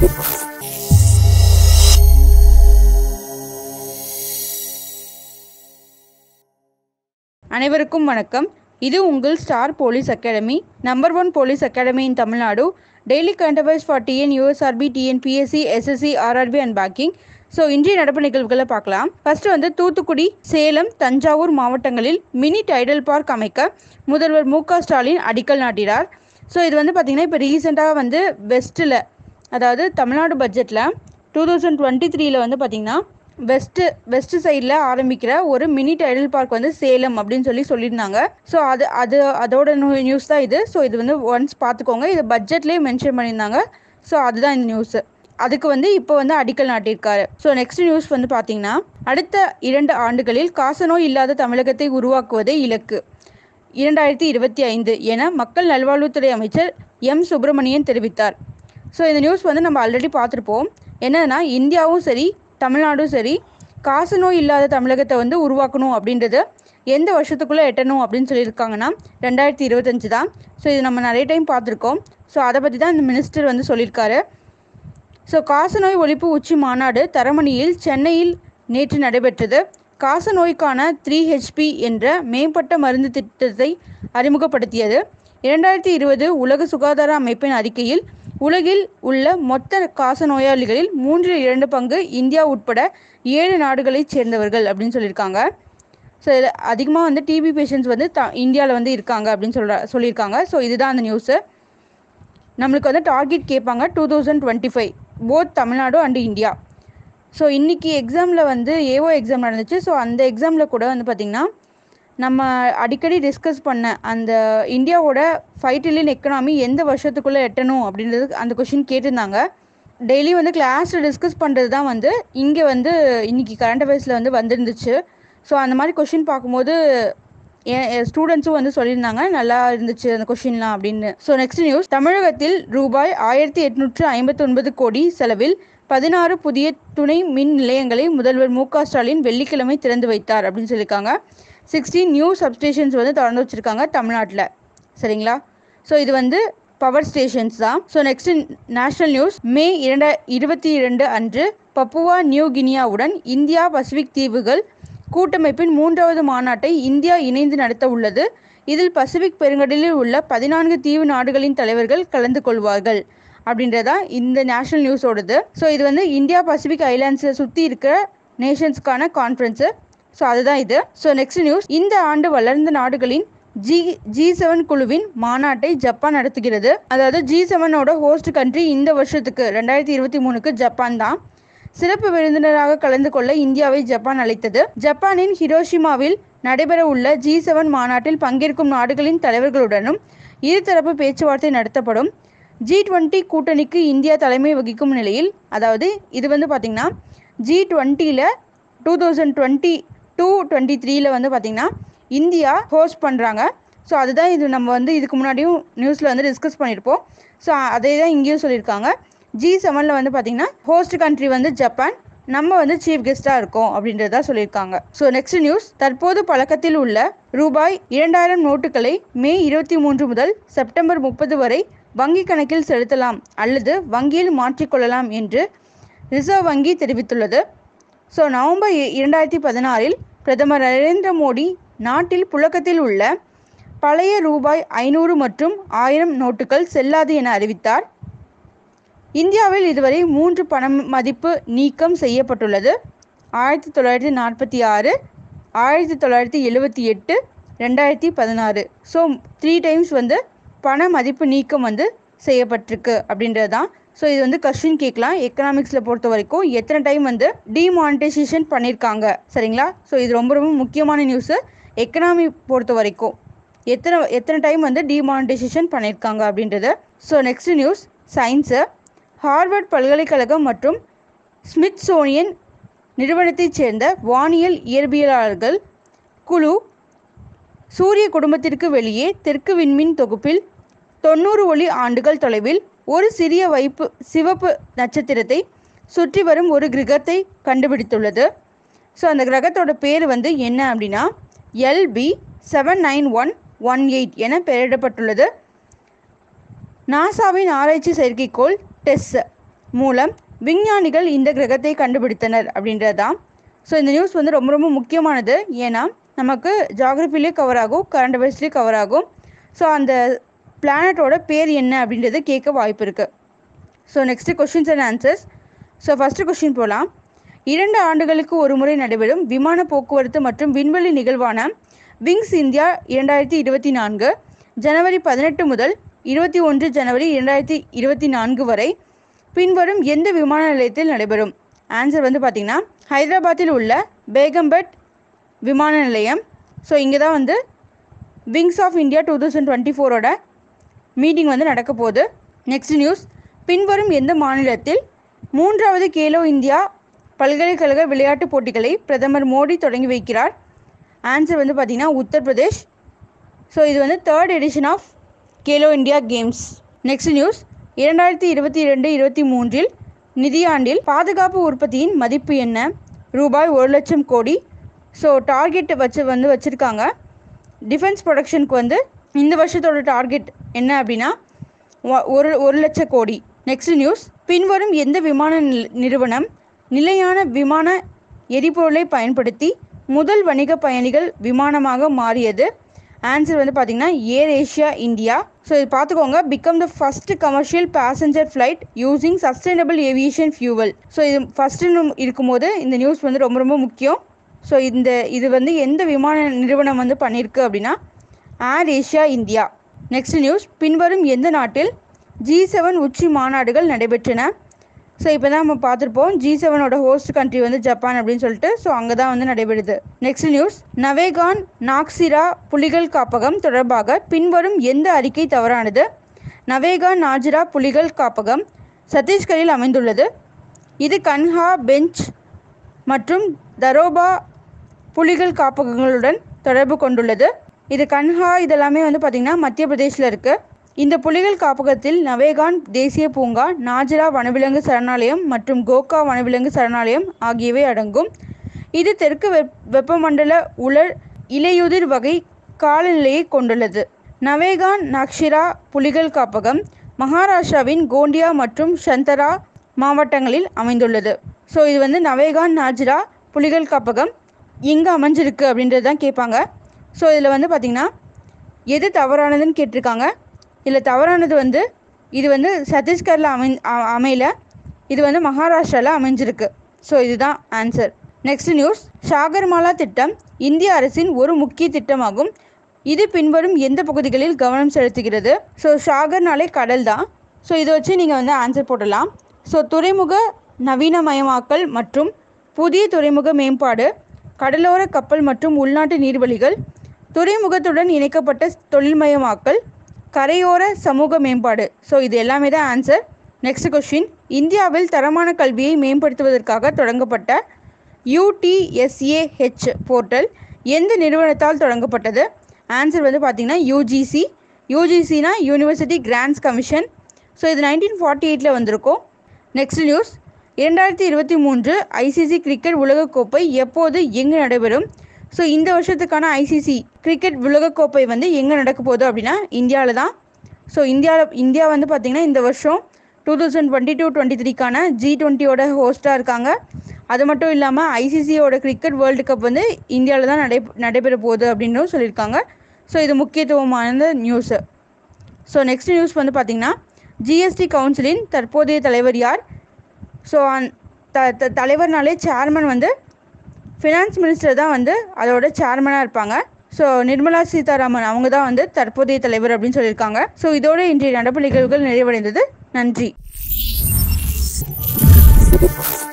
அனைவருக்கும் வணக்கம் இது உங்கள் star police academy number one police academy in Tamil Nadu daily current affairs for TN USRB TNPSC SSC RRB and banking so இன்றைய நடப்பு நிகழ்வுகளை பார்க்கலாம் ஃபர்ஸ்ட் வந்து தூத்துக்குடி சேலம் தஞ்சாவூர் மாவட்டங்களில் மினி டைடல் பார்க் அமைக்க முதல்வர் மு க ஸ்டாலின் அடிக்கல் நாட்டினார் ஸோ இது வந்து பார்த்திங்கன்னா இப்போ ரீசெண்டாக வந்து வெஸ்ட்டில் அதாவது தமிழ்நாடு பட்ஜெட்டில் டூ தௌசண்ட் டுவெண்ட்டி த்ரீல வந்து பார்த்திங்கன்னா வெஸ்ட்டு வெஸ்ட் சைடில் ஆரம்பிக்கிற ஒரு மினி டைடல் பார்க் வந்து சேலம் அப்படின்னு சொல்லி சொல்லியிருந்தாங்க ஸோ அது அது அதோட நியூஸ் தான் இது ஸோ இது வந்து ஒன்ஸ் பார்த்துக்கோங்க இது பட்ஜெட்லேயே மென்ஷன் பண்ணியிருந்தாங்க ஸோ அதுதான் இந்த நியூஸு அதுக்கு வந்து இப்போ வந்து அடிக்கல் நாட்டியிருக்காரு ஸோ நெக்ஸ்ட் நியூஸ் வந்து பார்த்தீங்கன்னா அடுத்த இரண்டு ஆண்டுகளில் காசநோய் இல்லாத தமிழகத்தை உருவாக்குவதே இலக்கு இரண்டாயிரத்தி இருபத்தி ஐந்து என மக்கள் நல்வாழ்வுத்துறை அமைச்சர் எம் சுப்பிரமணியன் தெரிவித்தார் ஸோ இந்த நியூஸ் வந்து நம்ம ஆல்ரெடி பார்த்துருப்போம் என்னன்னா இந்தியாவும் சரி தமிழ்நாடும் சரி காசநோய் இல்லாத தமிழகத்தை வந்து உருவாக்கணும் அப்படின்றது எந்த வருஷத்துக்குள்ளே எட்டணும் அப்படின்னு சொல்லியிருக்காங்கன்னா ரெண்டாயிரத்தி இருபத்தஞ்சு தான் ஸோ இது நம்ம நிறைய டைம் பார்த்துருக்கோம் ஸோ அதை பற்றி தான் இந்த மினிஸ்டர் வந்து சொல்லியிருக்காரு ஸோ காசநோய் ஒழிப்பு உச்சி மாநாடு தரமணியில் சென்னையில் நேற்று நடைபெற்றது காசநோய்க்கான த்ரீ ஹெச்பி என்ற மேம்பட்ட மருந்து திட்டத்தை அறிமுகப்படுத்தியது இரண்டாயிரத்தி இருபது உலக சுகாதார அமைப்பின் அறிக்கையில் உலகில் உள்ள மொத்த காச நோயாளிகளில் மூன்றில் இரண்டு பங்கு இந்தியா உட்பட ஏழு நாடுகளைச் சேர்ந்தவர்கள் அப்படின்னு சொல்லியிருக்காங்க ஸோ இதில் அதிகமாக வந்து டிபி பேஷண்ட்ஸ் வந்து த இந்தியாவில் வந்து இருக்காங்க அப்படின்னு சொல்ற சொல்லியிருக்காங்க ஸோ இதுதான் அந்த நியூஸு நம்மளுக்கு வந்து டார்கெட் கேட்பாங்க two thousand twenty five both Tamil Nadu and India so இன்றைக்கி எக்ஸாமில் வந்து ஏஓ எக்ஸாம் நடந்துச்சு ஸோ அந்த எக்ஸாமில் கூட வந்து பார்த்திங்கன்னா நம்ம அடிக்கடி டிஸ்கஸ் பண்ண அந்த இந்தியாவோட ஃபைவ் ட்ரில்லியன் எக்கனாமி எந்த வருஷத்துக்குள்ளே எட்டணும் அப்படின்றது அந்த கொஷின் கேட்டிருந்தாங்க டெய்லி வந்து கிளாஸில் டிஸ்கஸ் பண்ணுறது தான் வந்து இங்கே வந்து இன்றைக்கி கரண்ட் அஃபேர்ஸில் வந்து வந்திருந்துச்சு ஸோ அந்த மாதிரி கொஷின் பார்க்கும்போது என் ஸ்டூடெண்ட்ஸும் வந்து சொல்லியிருந்தாங்க நல்லா இருந்துச்சு அந்த கொஷின்லாம் அப்படின்னு ஸோ நெக்ஸ்ட் நியூஸ் தமிழகத்தில் ரூபாய் ஆயிரத்தி எட்நூற்று ஐம்பத்தி ஒன்பது கோடி செலவில் பதினாறு புதிய துணை மின் நிலையங்களை முதல்வர் மு க ஸ்டாலின் வெள்ளிக்கிழமை திறந்து வைத்தார் அப்படின்னு சொல்லியிருக்காங்க சிக்ஸ்டீன் நியூ சப்ஸ்டேஷன்ஸ் வந்து திறந்து வச்சுருக்காங்க தமிழ்நாட்டில் சரிங்களா ஸோ இது வந்து பவர் ஸ்டேஷன்ஸ் தான் so next national news May இரண்ட இருபத்தி இரண்டு அன்று பப்புவா நியூ கினியாவுடன் இந்தியா பசிபிக் தீவுகள் கூட்டமைப்பின் மூன்றாவது மாநாட்டை இந்தியா இணைந்து நடத்த உள்ளது இதில் பசிபிக் பெருங்கடலில் உள்ள பதினான்கு தீவு நாடுகளின் தலைவர்கள் கலந்து கொள்வார்கள் அப்படின்றதா இந்த நேஷனல் நியூஸோடது ஸோ இது வந்து இந்தியா பசிபிக் ஐலாண்ட்ஸை சுற்றி இருக்கிற நேஷன்ஸ்க்கான கான்ஃபரன்ஸு ஸோ அதுதான் இது ஸோ நெக்ஸ்ட் நியூஸ் இந்த ஆண்டு வளர்ந்த நாடுகளின் ஜி ஜி செவன் குழுவின் மாநாட்டை ஜப்பான் நடத்துகிறது அதாவது ஜி செவனோட ஹோஸ்ட் கண்ட்ரி இந்த வருஷத்துக்கு ரெண்டாயிரத்தி இருபத்தி மூணுக்கு ஜப்பான் தான் சிறப்பு விருந்தினராக கலந்து கொள்ள இந்தியாவை ஜப்பான் அழைத்தது ஜப்பானின் ஹிரோஷிமாவில் நடைபெற உள்ள ஜி செவன் மாநாட்டில் பங்கேற்கும் நாடுகளின் தலைவர்களுடனும் இருதரப்பு பேச்சுவார்த்தை நடத்தப்படும் ஜி டுவெண்ட்டி கூட்டணிக்கு இந்தியா தலைமை வகிக்கும் நிலையில் அதாவது இது வந்து பார்த்திங்கன்னா ஜி டுவெண்ட்டியில் two thousand twenty two twenty த்ரீல வந்து பார்த்திங்கன்னா இந்தியா ஹோஸ்ட் பண்ணுறாங்க ஸோ அதுதான் இது நம்ம வந்து இதுக்கு முன்னாடியும் நியூஸில் வந்து டிஸ்கஸ் பண்ணியிருப்போம் ஸோ அதே தான் இங்கேயும் சொல்லியிருக்காங்க ஜி செவனில் வந்து பார்த்திங்கன்னா ஹோஸ்ட் கண்ட்ரி வந்து ஜப்பான் நம்ம வந்து சீஃப் கெஸ்ட்டாக இருக்கோம் அப்படின்றதா சொல்லியிருக்காங்க ஸோ நெக்ஸ்ட் நியூஸ் தற்போது பழக்கத்தில் உள்ள ரூபாய் இரண்டாயிரம் நோட்டுகளை மே இருபத்தி மூன்று முதல் செப்டம்பர் முப்பது வரை வங்கி கணக்கில் செலுத்தலாம் அல்லது வங்கியில் மாற்றிக்கொள்ளலாம் என்று ரிசர்வ் வங்கி தெரிவித்துள்ளது ஸோ நவம்பர் இரண்டாயிரத்தி பதினாறில் பிரதமர் நரேந்திர மோடி நாட்டில் புழக்கத்தில் உள்ள பழைய ரூபாய் ஐநூறு மற்றும் ஆயிரம் நோட்டுகள் செல்லாது என அறிவித்தார் இந்தியாவில் இதுவரை மூன்று பண மதிப்பு நீக்கம் செய்யப்பட்டுள்ளது ஆயிரத்தி தொள்ளாயிரத்தி நாற்பத்தி ஆறு ஆயிரத்தி தொள்ளாயிரத்தி எழுபத்தி எட்டு ரெண்டாயிரத்தி பதினாறு ஸோ த்ரீ டைம்ஸ் வந்து பண மதிப்பு நீக்கம் வந்து செய்யப்பட்டிருக்கு அப்படின்றது தான் ஸோ இது வந்து கொஸ்டின் கேட்கலாம் எக்கனாமிக்ஸில் பொறுத்த வரைக்கும் எத்தனை டைம் வந்து டிமானிட்டைசேஷன் பண்ணியிருக்காங்க சரிங்களா ஸோ இது ரொம்ப ரொம்ப முக்கியமான நியூஸு எக்கனாமி பொறுத்த வரைக்கும் எத்தனை எத்தனை டைம் வந்து டிமானிட்டைசேஷன் பண்ணியிருக்காங்க அப்படின்றது so next news science Harvard பல்கலைக்கழகம் மற்றும் ஸ்மித்சோனியன் நிறுவனத்தைச் சேர்ந்த வானியல் இயற்பியலாளர்கள் குழு சூரிய குடும்பத்திற்கு வெளியே தெற்கு விண்மீன் தொகுப்பில் தொண்ணூறு ஒளி ஆண்டுகள் தொலைவில் ஒரு சிறிய வைப்பு சிவப்பு நட்சத்திரத்தை சுற்றி வரும் ஒரு கிரகத்தை கண்டுபிடித்துள்ளது ஸோ அந்த கிரகத்தோட பேர் வந்து என்ன அப்படின்னா LP seven nine one one eight என பெயரிடப்பட்டுள்ளது நாசாவின் ஆராய்ச்சி செயற்கைக்கோள் டெஸ் மூலம் விஞ்ஞானிகள் இந்த கிரகத்தை கண்டுபிடித்தனர் அப்படின்றது தான் ஸோ இந்த நியூஸ் வந்து ரொம்ப ரொம்ப முக்கியமானது ஏன்னா நமக்கு ஜாகிரபிலேயும் கவர் ஆகும் கரண்ட் அஃபேர்ஸ்லேயும் கவர் ஆகும் ஸோ அந்த பிளானட்டோட பேர் என்ன அப்படின்றது கேட்க வாய்ப்பு இருக்குது so next questions and answers so first question போகலாம் இரண்டு ஆண்டுகளுக்கு ஒரு முறை நடைபெறும் விமான போக்குவரத்து மற்றும் விண்வெளி நிகழ்வான விங்ஸ் இந்தியா இரண்டாயிரத்தி இருபத்தி நான்கு ஜனவரி பதினெட்டு முதல் இருபத்தி ஒன்று ஜனவரி இரண்டாயிரத்தி இருபத்தி நான்கு வரை பின்வரும் எந்த விமான நிலையத்தில் நடைபெறும் ஆன்சர் வந்து பார்த்திங்கன்னா ஹைதராபாத்தில் உள்ள பேகம்பட் விமான நிலையம் ஸோ இங்கே தான் வந்து wings of India two thousand twenty ஃபோரோட மீட்டிங் வந்து நடக்க போகுது நெக்ஸ்ட் நியூஸ் பின்வரும் எந்த மாநிலத்தில் மூன்றாவது கேலோ இந்தியா பல்கலைக்கழக விளையாட்டுப் போட்டிகளை பிரதமர் மோடி தொடங்கி வைக்கிறார் ஆன்சர் வந்து பார்த்திங்கன்னா உத்தரப்பிரதேஷ் ஸோ இது வந்து third edition of Khelo India games next news இரண்டாயிரத்தி இருபத்தி இரண்டு இருபத்தி மூன்றில் நிதியாண்டில் பாதுகாப்பு உற்பத்தியின் மதிப்பு என்ன ரூபாய் ஒரு லட்சம் கோடி ஸோ டார்கெட் வச்சு வந்து வச்சுருக்காங்க டிஃபென்ஸ் ப்ரொடக்ஷனுக்கு வந்து இந்த வருஷத்தோட டார்கெட் என்ன அப்படின்னா ஒ- ஒரு ஒரு லட்ச கோடி நெக்ஸ்ட் நியூஸ் பின்வரும் எந்த விமான நில- நிறுவனம் நிலையான விமான எரிபொருளை பயன்படுத்தி முதல் வணிக பயணிகள் விமானமாக மாறியது ஆன்சர் வந்து பார்த்தீங்கன்னா ஏர் ஏஷியா இந்தியா ஸோ இது பார்த்துக்கோங்க become the first commercial passenger flight using sustainable aviation fuel so இது ஃபஸ்ட்டு இருக்கும்போது இந்த நியூஸ் வந்து ரொம்ப ரொம்ப முக்கியம் ஸோ இந்த இது வந்து எந்த விமான நிறுவனம் வந்து பண்ணியிருக்கு அப்படின்னா Air Asia India next news பின்வரும் எந்த நாட்டில் ஜி செவன் உச்சி மாநாடுகள் நடைபெற்றன ஸோ இப்போ தான் நம்ம பார்த்துருப்போம் ஜி செவனோட ஹோஸ்ட் கண்ட்ரி வந்து ஜப்பான் அப்படின்னு சொல்லிட்டு ஸோ அங்கே தான் வந்து நடைபெறுது நெக்ஸ்ட் நியூஸ் நவேகான் நாக்சிரா புலிகள் காப்பகம் தொடர்பாக பின்வரும் எந்த அறிக்கை தவறானது நவேகான் நாஜிரா புலிகள் காப்பகம் சத்தீஸ்கரில் அமைந்துள்ளது இது கன்ஹா பெஞ்ச் மற்றும் தரோபா புலிகள் காப்பகங்களுடன் தொடர்பு கொண்டுள்ளது இது கன்ஹா இதெல்லாமே வந்து பார்த்திங்கன்னா மத்திய பிரதேசில் இருக்குது இந்த புலிகள் காப்பகத்தில் நவேகான் தேசிய பூங்கா நாஜரா வனவிலங்கு சரணாலயம் மற்றும் கோகா வனவிலங்கு சரணாலயம் ஆகியவை அடங்கும் இது தெற்கு வெப் வெப்பமண்டல உலர் இலையுதிர் வகை காலநிலையை கொண்டுள்ளது நவேகான் நக்ஷிரா புலிகள் காப்பகம் மகாராஷ்டிராவின் கோண்டியா மற்றும் சந்தரா மாவட்டங்களில் அமைந்துள்ளது ஸோ இது வந்து நவேகான் நாஜிரா புலிகள் காப்பகம் எங்கே அமைஞ்சிருக்கு அப்படின்றது தான் கேட்பாங்க ஸோ இதில் வந்து பார்த்திங்கன்னா எது தவறானதுன்னு கேட்டிருக்காங்க இதில் தவறானது வந்து இது வந்து சத்தீஸ்கரில் அமை அ- அமையல இது வந்து மகாராஷ்டிராவில் அமைஞ்சிருக்கு ஸோ இதுதான் ஆன்சர் நெக்ஸ்ட் நியூஸ் சாகர்மாலா திட்டம் இந்திய அரசின் ஒரு முக்கிய திட்டமாகும் இது பின்வரும் எந்த பகுதிகளில் கவனம் செலுத்துகிறது ஸோ சாகர்னாலே கடல் தான் ஸோ இதை வச்சு நீங்கள் வந்து ஆன்சர் போடலாம் ஸோ துறைமுக நவீனமயமாக்கல் மற்றும் புதிய துறைமுக மேம்பாடு கடலோர கப்பல் மற்றும் உள்நாட்டு நீர்வழிகள் துறைமுகத்துடன் இணைக்கப்பட்ட தொழில்மயமாக்கல் கரையோர சமூக மேம்பாடு ஸோ இது எல்லாமே தான் ஆன்சர் நெக்ஸ்ட் கொஸ்டின் இந்தியாவில் தரமான கல்வியை மேம்படுத்துவதற்காக தொடங்கப்பட்ட யூடிஎஸ்ஏஹெச் போர்ட்டல் எந்த நிறுவனத்தால் தொடங்கப்பட்டது ஆன்சர் வந்து பார்த்தீங்கன்னா யூஜிசி யூஜிசினா யூனிவர்சிட்டி கிராண்ட்ஸ் கமிஷன் ஸோ இது நைன்டீன் ஃபார்ட்டி எயிட்டில் வந்திருக்கும் நெக்ஸ்ட் நியூஸ் இரண்டாயிரத்தி இருபத்தி மூன்று ஐசிசி கிரிக்கெட் உலகக்கோப்பை எப்போது எங்கு நடைபெறும் ஸோ இந்த வருஷத்துக்கான ஐசிசி கிரிக்கெட் உலகக்கோப்பை வந்து எங்கே நடக்க போகுது அப்படின்னா இந்தியாவில் தான் ஸோ இந்தியாவில் இந்தியா வந்து பார்த்திங்கன்னா இந்த வருஷம் two thousand twenty two twenty த்ரீக்கான ஜி டுவெண்ட்டியோட ஹோஸ்ட்டாக இருக்காங்க அது மட்டும் இல்லாமல் ஐசிசியோட கிரிக்கெட் வேர்ல்டு கப் வந்து இந்தியாவில் தான் நடை நடைபெற போகுது அப்படின்னு சொல்லியிருக்காங்க ஸோ இது முக்கியத்துவமான நியூஸு ஸோ நெக்ஸ்ட் நியூஸ் வந்து பார்த்திங்கன்னா ஜிஎஸ்டி கவுன்சிலின் தற்போதைய தலைவர் யார் ஸோ அந் த த- தலைவர்னாலே சேர்மன் வந்து ஃபினான்ஸ் மினிஸ்டர் தான் வந்து அதோட சேர்மனாக இருப்பாங்க ஸோ நிர்மலா சீதாராமன் அவங்க தான் வந்து தற்போதைய தலைவர் அப்படின்னு சொல்லியிருக்காங்க ஸோ இதோட இன்றைய நடப்பு நிகழ்வுகள் நிறைவடைந்தது நன்றி